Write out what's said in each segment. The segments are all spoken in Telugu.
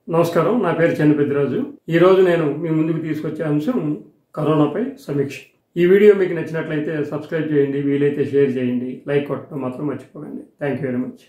నమస్కారం నా పేరు చంద్రపెద్దిరాజు ఈ రోజు నేను మీ ముందుకు తీసుకొచ్చే అంశం కరోనాపై సమీక్ష ఈ వీడియో మీకు నచ్చినట్లయితే సబ్స్క్రైబ్ చేయండి వీలైతే షేర్ చేయండి లైక్ కొట్టడం మాత్రం మర్చిపోకండి థ్యాంక్ యూ వెరీ మచ్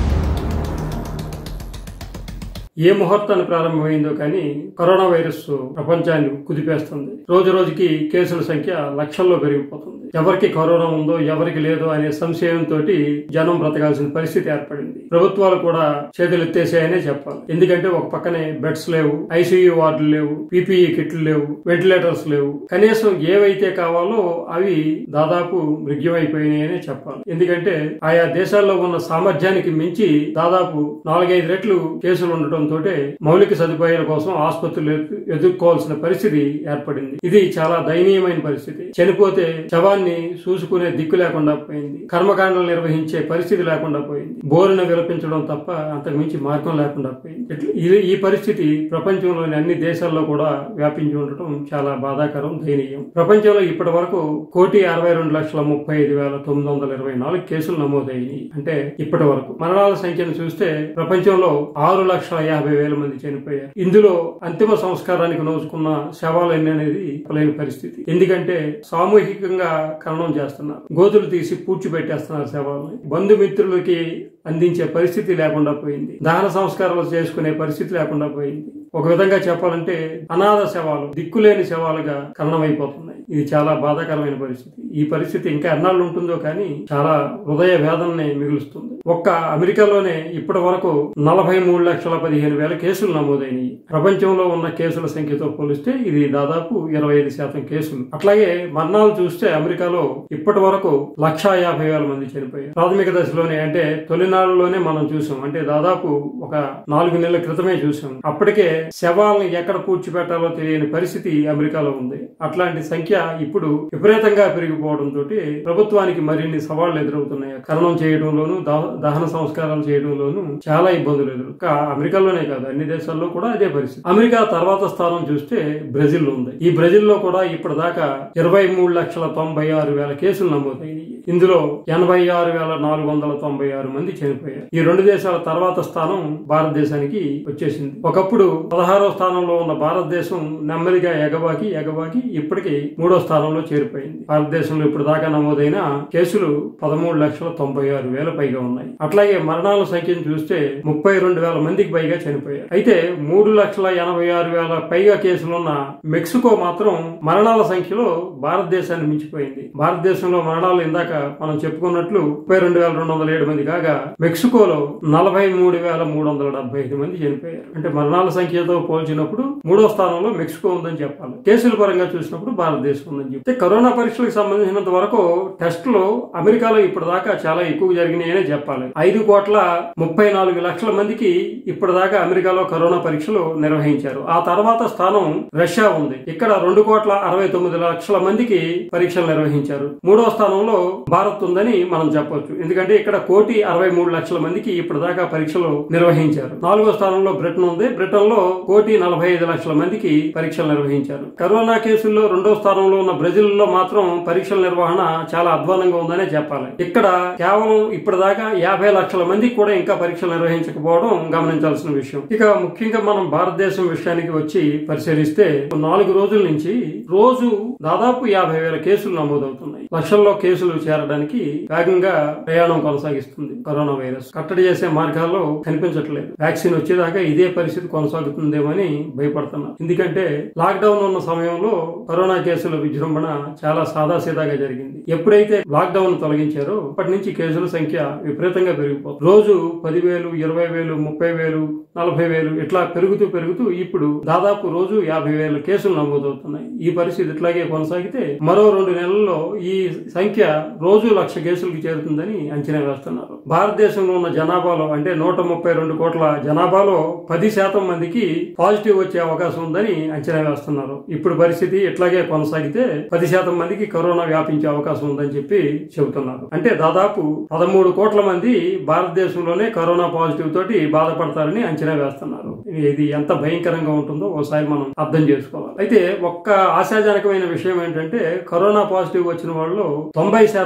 ఏ ముహూర్తాన్ని ప్రారంభమైందో కానీ కరోనా వైరస్ ప్రపంచాన్ని కుదిపేస్తుంది రోజు రోజుకి కేసుల సంఖ్య లక్షల్లో పెరిగిపోతుంది ఎవరికి కరోనా ఉందో ఎవరికి లేదో అనే సంశయంతో జనం బ్రతకాల్సిన పరిస్థితి ఏర్పడింది ప్రభుత్వాలు కూడా చేతులు ఎత్తేసాయనే చెప్పాలి ఎందుకంటే ఒక పక్కనే బెడ్స్ లేవు ఐసీయూ వార్డులు లేవు పీపీఈ కిట్లు లేవు వెంటిలేటర్స్ లేవు కనీసం ఏవైతే కావాలో అవి దాదాపు మృగ్యమైపోయినాయనే చెప్పాలి ఎందుకంటే ఆయా దేశాల్లో ఉన్న సామర్థ్యానికి మించి దాదాపు నాలుగైదు రెట్లు కేసులు ఉండటంతో మౌలిక సదుపాయాల కోసం ఆసుపత్రులు ఎదు- ఎదుర్కోవాల్సిన పరిస్థితి ఏర్పడింది ఇది చాలా దయనీయమైన పరిస్థితి చనిపోతే శవాన్ని చూసుకునే దిక్కు లేకుండా పోయింది కర్మకాండలు నిర్వహించే పరిస్థితి లేకుండా పోయింది బోరున విలపించడం తప్ప అంతకు మించి మార్గం లేకుండా పోయింది ఇట్ల- ఇది- ఈ పరిస్థితి ప్రపంచంలోని అన్ని దేశాల్లో కూడా వ్యాపించి ఉండటం చాలా బాధాకరం దయనీయం ప్రపంచంలో ఇప్పటి వరకు కోటి అరవై రెండు లక్షల ముప్పై ఐదు వేల తొమ్మిది వందల ఇరవై నాలుగు కేసులు నమోదయ్యాయి అంటే ఇప్పటి వరకు మరణాల సంఖ్యను చూస్తే ప్రపంచంలో ఆరు లక్షల యాభై వేల మంది చనిపోయారు ఇందులో అంతిమ సంస్కారానికి నోచుకున్న శవాలు ఎన్ని అనేది చెప్పలేని పరిస్థితి ఎందుకంటే సామూహికంగా ఖననం చేస్తున్నారు గోతులు తీసి పూడ్చిపెట్టేస్తున్నారు శవాలని బంధుమిత్రులకి అందించే పరిస్థితి లేకుండా పోయింది దహన సంస్కారాలు చేసుకునే పరిస్థితి లేకుండా పోయింది ఒక విధంగా చెప్పాలంటే అనాథ శవాలు దిక్కులేని శవాలుగా ఖననమైపోతున్నాయి ఇది చాలా బాధాకరమైన పరిస్థితి ఈ పరిస్థితి ఇంకా ఎన్నాళ్ళు ఉంటుందో కానీ చాలా హృదయ వేదనని మిగులుస్తుంది ఒక్క అమెరికాలోనే ఇప్పటి వరకు నలభై మూడు లక్షల పదిహేను వేల కేసులు నమోదైనవి ప్రపంచంలో ఉన్న కేసుల సంఖ్యతో పోలిస్తే ఇది దాదాపు ఇరవై ఐదు శాతం కేసులు అట్లాగే మరణాలు చూస్తే అమెరికాలో ఇప్పటి వరకు లక్షా యాభై వేల మంది చనిపోయారు ప్రాథమిక దశలోనే అంటే తొలినాళ్ళలోనే మనం చూసాం అంటే దాదాపు ఒక నాలుగు నెలల క్రితమే చూసాం అప్పటికే శవాలను ఎక్కడ పూడ్చిపెట్టాలో తెలియని పరిస్థితి అమెరికాలో ఉంది అట్లాంటి సంఖ్య ఇప్పుడు విపరీతంగా పెరిగిపోవడంతో ప్రభుత్వానికి మరిన్ని సవాళ్లు ఎదురవుతున్నాయి ఖననం చేయడంలోను దా- దహన సంస్కారాలు చేయడంలోను చాలా ఇబ్బందులు ఎదురు ఇంకా అమెరికాలోనే కాదు అన్ని దేశాల్లో కూడా అదే పరిస్థితి అమెరికా తర్వాత స్థానం చూస్తే బ్రెజిల్ ఉంది ఈ బ్రెజిల్ లో కూడా ఇప్పటిదాకా ఇరవై మూడు లక్షల తొంభై ఆరు వేల కేసులు నమోదైనవి ఇందులో ఎనభై ఆరు వేల నాలుగు వందల తొంభై ఆరు మంది చనిపోయారు ఈ రెండు దేశాల తర్వాత స్థానం భారతదేశానికి వచ్చేసింది ఒకప్పుడు పదహారో స్థానంలో ఉన్న భారతదేశం నెమ్మదిగా ఎగబాకి ఎగబాకి ఇప్పటికి మూడో స్థానంలో చేరిపోయింది భారతదేశంలో ఇప్పుడు దాకా నమోదైన కేసులు పదమూడు లక్షల తొంభై ఆరు వేల పైగా ఉన్నాయి అట్లాగే మరణాల సంఖ్యను చూస్తే ముప్పై రెండు వేల మందికి పైగా చనిపోయారు అయితే మూడు లక్షల ఎనభై ఆరు వేల పైగా కేసులున్న మెక్సికో మాత్రం మరణాల సంఖ్యలో భారతదేశాన్ని మించిపోయింది భారతదేశంలో మరణాలు ఇందాక మనం చెప్పుకున్నట్లు ముప్పై రెండు వేల రెండు వందల ఏడు మంది కాగా మెక్సికోలో నలభై మూడు వేల మూడు వందల డెబ్బై ఐదు మంది చనిపోయారు అంటే మరణాల సంఖ్యతో పోల్చినప్పుడు మూడో స్థానంలో మెక్సికో ఉందని చెప్పాలి కేసుల పరంగా చూసినప్పుడు భారతదేశం ఉందని చెప్తే కరోనా పరీక్షలకు సంబంధించినంత వరకు టెస్టులు అమెరికాలో ఇప్పటిదాకా చాలా ఎక్కువ జరిగినాయనే చెప్పాలి ఐదు కోట్ల ముప్పై నాలుగు లక్షల మందికి ఇప్పటిదాకా అమెరికాలో కరోనా పరీక్షలు నిర్వహించారు ఆ తర్వాత స్థానం రష్యా ఉంది ఇక్కడ రెండు కోట్ల అరవై తొమ్మిది లక్షల మందికి పరీక్షలు నిర్వహించారు మూడో స్థానంలో భారత్ ఉందని మనం చెప్పొచ్చు ఎందుకంటే ఇక్కడ కోటి అరవై మూడు లక్షల మందికి ఇప్పటిదాకా పరీక్షలు నిర్వహించారు నాలుగో స్థానంలో బ్రిటన్ ఉంది బ్రిటన్ లో కోటి నలభై ఐదు లక్షల మందికి పరీక్షలు నిర్వహించారు కరోనా కేసుల్లో రెండో స్థానంలో ఉన్న బ్రెజిల్ లో మాత్రం పరీక్షల నిర్వహణ చాలా అధ్వానంగా ఉందనే చెప్పాలి ఇక్కడ కేవలం ఇప్పటిదాకా యాభై లక్షల మందికి కూడా ఇంకా పరీక్షలు నిర్వహించకపోవడం గమనించాల్సిన విషయం ఇక ముఖ్యంగా మనం భారతదేశం విషయానికి వచ్చి పరిశీలిస్తే నాలుగు రోజుల నుంచి రోజు దాదాపు యాభై వేల కేసులు నమోదవుతున్నాయి లక్షల్లో కేసులు చేరడానికి వేగంగా ప్రయాణం కొనసాగిస్తుంది కరోనా వైరస్ కట్టడి చేసే మార్గాల్లో కనిపించట్లేదు వ్యాక్సిన్ వచ్చేదాకా ఇదే పరిస్థితి కొనసాగుతుందేమని భయపడుతున్నారు ఎందుకంటే లాక్డౌన్ ఉన్న సమయంలో కరోనా కేసుల విజృంభణ చాలా సాదాసీదాగా జరిగింది ఎప్పుడైతే లాక్డౌన్ తొలగించారో అప్పటి నుంచి కేసుల సంఖ్య విపరీతంగా పెరిగిపోతుంది రోజు పదివేలు ఇరవై వేలు ముప్పై వేలు నలభై వేలు ఇట్లా పెరుగుతూ పెరుగుతూ ఇప్పుడు దాదాపు రోజు యాభై వేల కేసులు నమోదవుతున్నాయి ఈ పరిస్థితి ఇట్లాగే కొనసాగితే మరో రెండు నెలల్లో ఈ సంఖ్య రోజు లక్ష కేసులకు చేరుతుందని అంచనా వేస్తున్నారు భారతదేశంలో ఉన్న జనాభాలో అంటే నూట ముప్పై రెండు కోట్ల జనాభాలో పది శాతం మందికి పాజిటివ్ వచ్చే అవకాశం ఉందని అంచనా వేస్తున్నారు ఇప్పుడు పరిస్థితి ఇట్లాగే కొనసాగితే పది శాతం మందికి కరోనా వ్యాపించే అవకాశం ఉందని చెప్పి చెబుతున్నారు అంటే దాదాపు పదమూడు కోట్ల మంది భారతదేశంలోనే కరోనా పాజిటివ్ తోటి బాధపడతారని అంచనా వేస్తున్నారు ఇది ఎంత భయంకరంగా ఉంటుందో ఒకసారి మనం అర్థం చేసుకోవాలి అయితే ఒక్క ఆశాజనకమైన విషయం ఏంటంటే కరోనా పాజిటివ్ వచ్చిన వాళ్ళు తొంభై శాతం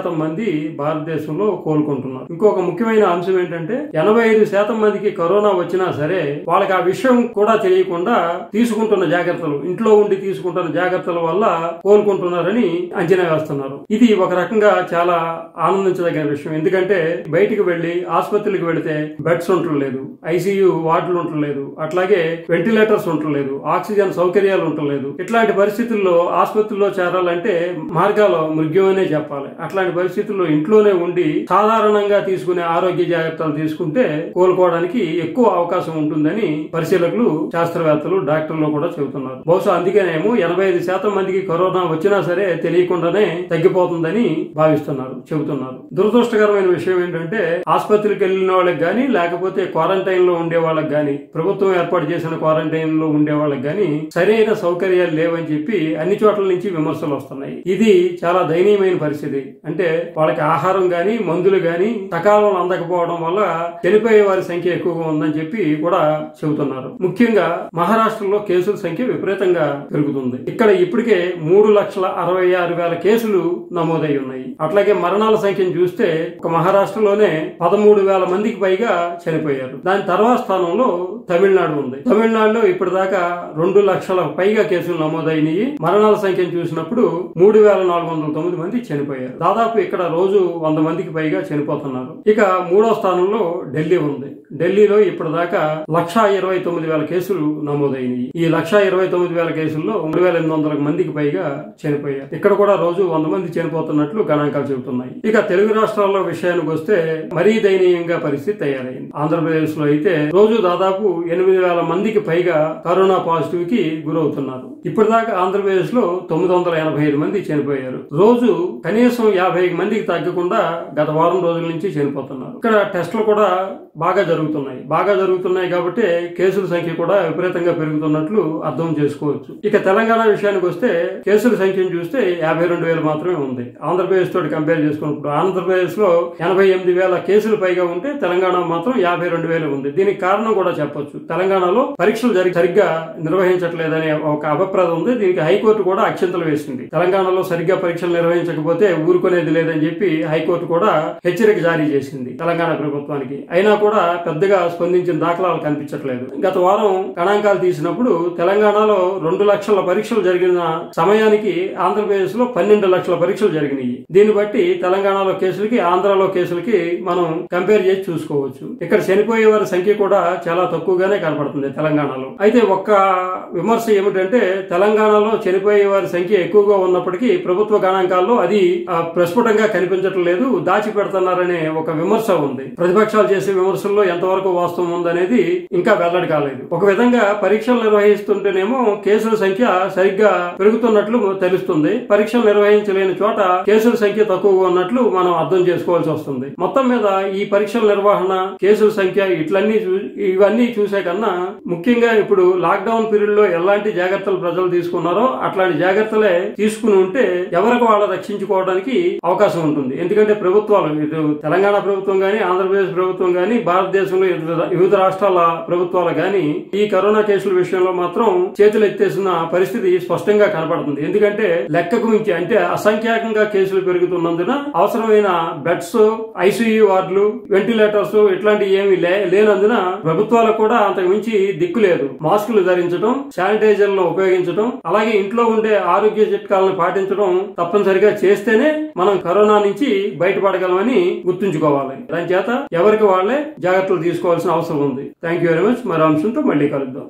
శాతం మంది భారతదేశంలో కోలుకుంటున్నారు ఇంకొక ముఖ్యమైన అంశం ఏంటంటే ఎనభై ఐదు శాతం మందికి కరోనా వచ్చినా సరే వాళ్ళకి ఆ విషయం కూడా తెలియకుండా తీసుకుంటున్న జాగ్రత్తలు ఇంట్లో ఉండి తీసుకుంటున్న జాగ్రత్తల వల్ల కోలుకుంటున్నారని అంచనా వేస్తున్నారు ఇది ఒక రకంగా చాలా ఆనందించదగిన విషయం ఎందుకంటే బయటికి వెళ్లి ఆసుపత్రికి వెళితే బెడ్స్ ఉండలేదు ఐసీయూ వార్డులు ఉండలేదు అట్లాగే వెంటిలేటర్స్ ఉండలేదు ఆక్సిజన్ సౌకర్యాలు ఉండలేదు ఇట్లాంటి పరిస్థితుల్లో ఆసుపత్రిలో చేరాలంటే మార్గాలు మృగ్యమనే చెప్పాలి అట్లాంటి పరిస్థితుల్లో ఇంట్లోనే ఉండి సాధారణంగా తీసుకునే ఆరోగ్య జాగ్రత్తలు తీసుకుంటే కోలుకోవడానికి ఎక్కువ అవకాశం ఉంటుందని పరిశీలకులు శాస్త్రవేత్తలు డాక్టర్లు కూడా చెబుతున్నారు బహుశా అందుకేనేమో ఎనభై ఐదు శాతం మందికి కరోనా వచ్చినా సరే తెలియకుండానే తగ్గిపోతుందని భావిస్తున్నారు చెబుతున్నారు దురదృష్టకరమైన విషయం ఏంటంటే ఆసుపత్రికి వెళ్ళిన వాళ్ళకి గానీ లేకపోతే క్వారంటైన్ లో ఉండే వాళ్ళకి గానీ ప్రభుత్వం ఏర్పాటు చేసిన క్వారంటైన్ లో ఉండే వాళ్ళకి గానీ సరైన సౌకర్యాలు లేవని చెప్పి అన్ని చోట్ల నుంచి విమర్శలు వస్తున్నాయి ఇది చాలా దయనీయమైన పరిస్థితి అంటే వాళ్ళకి ఆహారం గాని మందులు గాని సకాలంలో అందకపోవడం వల్ల చనిపోయే వారి సంఖ్య ఎక్కువగా ఉందని చెప్పి కూడా చెబుతున్నారు ముఖ్యంగా మహారాష్ట్రలో కేసుల సంఖ్య విపరీతంగా పెరుగుతుంది ఇక్కడ ఇప్పటికే మూడు లక్షల అరవై ఆరు వేల కేసులు నమోదై ఉన్నాయి అట్లాగే మరణాల సంఖ్యను చూస్తే ఒక మహారాష్ట్రలోనే పదమూడు వేల మందికి పైగా చనిపోయారు దాని తర్వాత స్థానంలో తమిళనాడు ఉంది తమిళనాడులో ఇప్పటిదాకా రెండు లక్షల పైగా కేసులు నమోదైనవి మరణాల సంఖ్యను చూసినప్పుడు మూడు వేల నాలుగు వందల తొమ్మిది మంది చనిపోయారు దాదాపు ఇక్కడ రోజు వంద మందికి పైగా చనిపోతున్నారు ఇక మూడో స్థానంలో ఢిల్లీ ఉంది ఢిల్లీలో ఇప్పటిదాకా లక్ష ఇరవై తొమ్మిది వేల కేసులు నమోదైనవి ఈ లక్ష ఇరవై తొమ్మిది వేల కేసుల్లో మూడు వేల ఎనిమిది వందల మందికి పైగా చనిపోయారు ఇక్కడ కూడా రోజు వంద మంది చనిపోతున్నట్లు గణాంకాలు చెబుతున్నాయి ఇక తెలుగు రాష్ట్రాల్లో విషయానికి వస్తే మరీ దయనీయంగా పరిస్థితి తయారైంది ఆంధ్రప్రదేశ్ లో అయితే రోజు దాదాపు ఎనిమిది వేల మందికి పైగా కరోనా పాజిటివ్ కి గురవుతున్నారు ఇప్పటిదాకా ఆంధ్రప్రదేశ్ లో తొమ్మిది వందల ఎనభై ఐదు మంది చనిపోయారు రోజు కనీసం యాభై మందికి తగ్గకుండా గత వారం రోజుల నుంచి చనిపోతున్నారు ఇక్కడ టెస్టులు కూడా బాగా జరుగుతున్నాయి బాగా జరుగుతున్నాయి కాబట్టి కేసుల సంఖ్య కూడా విపరీతంగా పెరుగుతున్నట్లు అర్థం చేసుకోవచ్చు ఇక తెలంగాణ విషయానికి వస్తే కేసుల సంఖ్యను చూస్తే యాభై రెండు వేలు మాత్రమే ఉంది ఆంధ్రప్రదేశ్ తోటి కంపేర్ చేసుకున్నప్పుడు ఆంధ్రప్రదేశ్ లో ఎనభై ఎనిమిది వేల కేసులు పైగా ఉంటే తెలంగాణ మాత్రం యాభై రెండు వేలు ఉంది దీనికి కారణం కూడా చెప్పొచ్చు తెలంగాణలో పరీక్షలు జరిగి సరిగ్గా నిర్వహించట్లేదనే ఒక అభిప్రాయం ఉంది దీనికి హైకోర్టు కూడా అక్షంతలు వేసింది తెలంగాణలో సరిగ్గా పరీక్షలు నిర్వహించకపోతే ఊరుకునేది లేదని చెప్పి హైకోర్టు కూడా హెచ్చరిక జారీ చేసింది తెలంగాణ ప్రభుత్వానికి అయినా కూడా పెద్దగా స్పందించిన దాఖలాలు కనిపించట్లేదు గత వారం గణాంకాలు తీసినప్పుడు తెలంగాణలో రెండు లక్షల పరీక్షలు జరిగిన సమయానికి ఆంధ్రప్రదేశ్ లో పన్నెండు లక్షల పరీక్షలు జరిగినాయి దీన్ని బట్టి తెలంగాణలో కేసులకి ఆంధ్రాలో కేసులకి మనం కంపేర్ చేసి చూసుకోవచ్చు ఇక్కడ చనిపోయే వారి సంఖ్య కూడా చాలా తక్కువగానే కనపడుతుంది తెలంగాణలో అయితే ఒక్క విమర్శ ఏమిటంటే తెలంగాణలో చనిపోయే వారి సంఖ్య ఎక్కువగా ఉన్నప్పటికీ ప్రభుత్వ గణాంకాల్లో అది ఆ, ప్రస్ఫుటంగా కనిపించటం లేదు దాచి పెడుతున్నారనే ఒక విమర్శ ఉంది ప్రతిపక్షాలు చేసే విమర్శల్లో ఎంతవరకు వాస్తవం ఉందనేది ఇంకా వెల్లడి కాలేదు ఒక విధంగా పరీక్షలు నిర్వహిస్తుంటేనేమో కేసుల సంఖ్య సరిగ్గా పెరుగుతున్నట్లు తెలుస్తుంది పరీక్షలు నిర్వహించలేని చోట కేసుల సంఖ్య తక్కువగా ఉన్నట్లు మనం అర్థం చేసుకోవాల్సి వస్తుంది మొత్తం మీద ఈ పరీక్షల నిర్వహణ కేసుల సంఖ్య ఇట్లన్నీ చూ- ఇవన్నీ చూసే కన్నా ముఖ్యంగా ఇప్పుడు లాక్డౌన్ పీరియడ్ లో ఎలాంటి జాగ్రత్తలు ప్రజలు తీసుకున్నారో అట్లాంటి జాగ్రత్తలే తీసుకుని ఉంటే ఎవరికి వాళ్ళు రక్షించుకోవడానికి అవకాశం ఉంటుంది ఎందుకంటే ప్రభుత్వాలు ఇటు తెలంగాణ ప్రభుత్వం గాని ఆంధ్రప్రదేశ్ ప్రభుత్వం గాని భారతదేశంలో వివిధ- వివిధ రాష్ట్రాల ప్రభుత్వాలు గాని ఈ కరోనా కేసుల విషయంలో మాత్రం చేతులు ఎత్తేసిన పరిస్థితి స్పష్టంగా కనపడుతుంది ఎందుకంటే లెక్కకు మించి అంటే అసంఖ్యాకంగా కేసులు పెరుగుతున్నందున అవసరమైన బెడ్స్ ఐసీయూ వార్డులు వెంటిలేటర్స్ ఇట్లాంటి ఏమీ లే- లేనందున ప్రభుత్వాలకు కూడా అంతకు మించి దిక్కు లేదు మాస్కులు ధరించడం శానిటైజర్లను ఉపయోగించడం అలాగే ఇంట్లో ఉండే ఆరోగ్య చిట్కాలను పాటించడం తప్పనిసరిగా చేస్తేనే మనం కరోనా నుంచి బయటపడగలమని గుర్తుంచుకోవాలి దాని చేత ఎవరికి వాళ్ళే జాగ్రత్తలు తీసుకోవాల్సిన అవసరం ఉంది థ్యాంక్ యూ వెరీ మచ్ మరో అంశంతో మళ్ళీ కలుద్దాం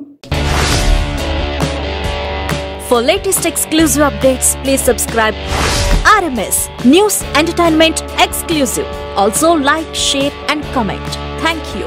For latest exclusive updates, please subscribe RMS News Entertainment Exclusive. Also like, share and comment. Thank you.